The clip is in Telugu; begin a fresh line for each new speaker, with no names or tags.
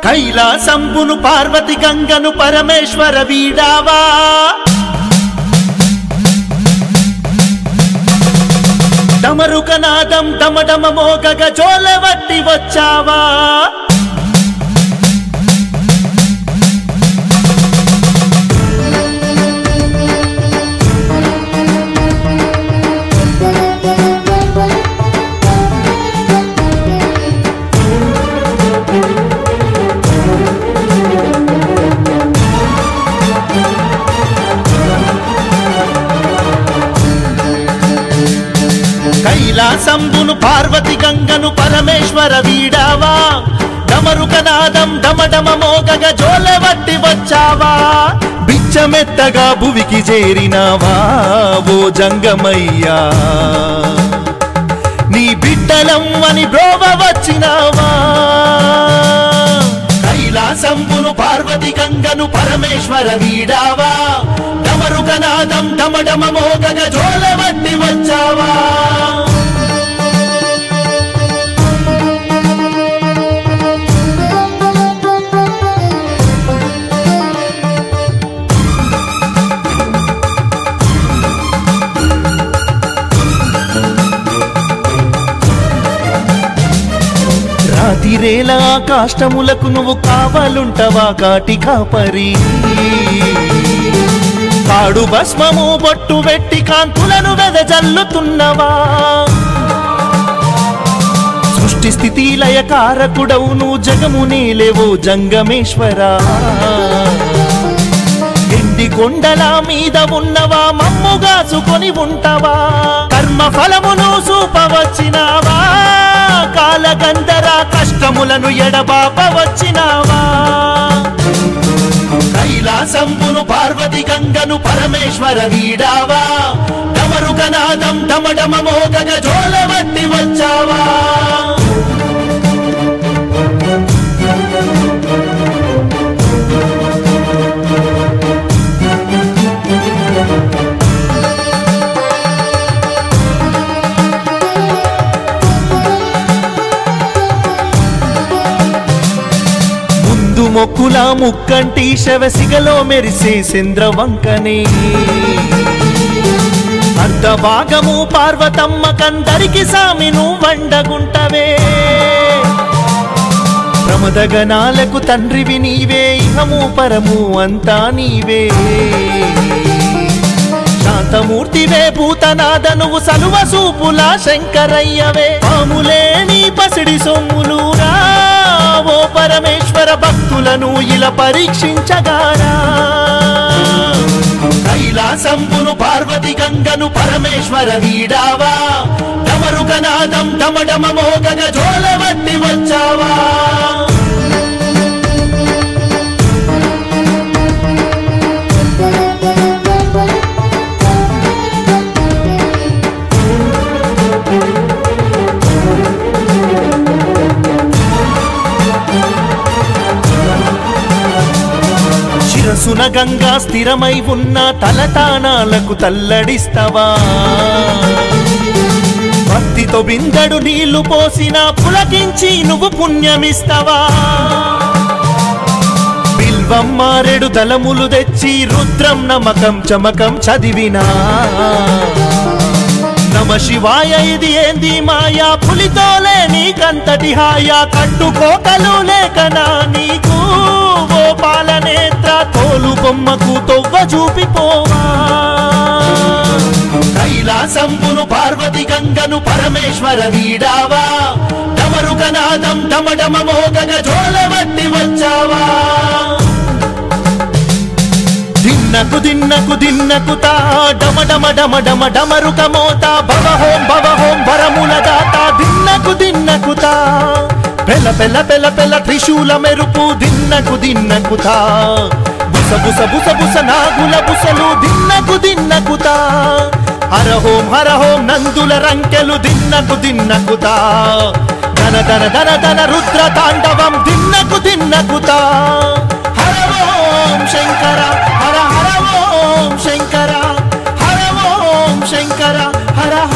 కైలాసంబును పార్వతి గంగను పరమేశ్వర వీడావా డమరుకనాదం డమడమ మోగగ జోలవట్టి వచ్చావా కైలాసంబును పార్వతి గంగను పరమేశ్వర వీడావా డమరుకనాదం డమడమ మోగగ జోలవట్టి వచ్చావా బిచ్చమెత్తగా భువికి చేరినావా ఓ జంగమయ్యా నీ బిడ్డలమ్మని బ్రోవ వచ్చినావా కైలాసంబును పార్వతి గంగను పరమేశ్వర వీడావా డమరుకనాదం డమడమ మోగగ జోలవట్టి వచ్చావా రాతిరేలా కాష్టములకు నువ్వు కావాలుంటవా కాటి కాపరి కాడు భస్మము బొట్టు వెట్టి కాంతులను వెదజల్లుతున్నవా సృష్టి స్థితి లయ కారకుడవు నువ్వు జగము నీలేవో జంగమేశ్వరా ఎండి కొండల మీద ఉన్నవా మమ్ముగాసుకొని ఉంటావా కర్మ ఫలమును చూపవచ్చినావా కాలగంధర కష్టములను ఎడబాప వచ్చినావా కైలాసంబును పార్వతి గంగను పరమేశ్వర వీడావా డమరుకనాదం డమడమ మోగగ జోలవట్టి వచ్చావా ముందు మొక్కుల ముక్కంటి శవసిగలో మెరిసే చంద్రవంకనే అర్ధ భాగము పార్వతమ్మ కందరికి సామిను వండగుంటవే ప్రమదగనాలకు తండ్రివి నీవే ఇహము పరము అంతా నీవే శాంతమూర్తివే భూతనాద నువ్వు సలువ సూపుల శంకరయ్యవే పాములే నీ పసిడి సొమ్ములు రా ఓ పరమేశ్వర భక్తులను ఇలా పరీక్షించగారా కైలాసంబును పార్వతి గంగను పరమేశ్వర వీడావా డమరుకనాదం డమడమ మోగగ జోలవట్టి వచ్చావా శిరసున గంగా స్థిరమై ఉన్న తలతానాలకు తల్లడిస్తవా భక్తితో బిందడు నీళ్లు పోసిన పులకించి నువ్వు పుణ్యమిస్తవా బిల్వం మారెడు దళములు తెచ్చి రుద్రం నమకం చమకం చదివినా నమ శివాయ ఇది ఏంది మాయా పులితోలే నీకంతటి హాయా కట్టుకోకలు లేకనా నీకు ఓ పాలనేత్ర తోలు బొమ్మకు తొవ్వ చూపిపోవా కైలాసంబును పార్వతి గంగను పరమేశ్వర వీడావా డమరుకనాదం డమడమ మోగగ జోలవట్టి వచ్చావా దిన్నకు దిన్నకు దిన్నకు తా డమ డమ డమ డమ డమరుక మోత భవ హోం భవ హోం వరముల దాత దిన్నకు దిన్నకు తా పెల పెల పెల పెల త్రిశూల మెరుపు దిన్నకు దిన్నకు తా బుస బుస బుస బుస నాగుల బుసలు దిన్నకు దిన్నకు తా హర హోం హర హోం నందుల రంకెలు దిన్నకు దిన్నకు తా ధన ధన ధన ధన రుద్ర తాండవం దిన్నకు దిన్నకు తా హర ఓం శంకర హర హర ఓం శంకర హర ఓం శంకర హర హర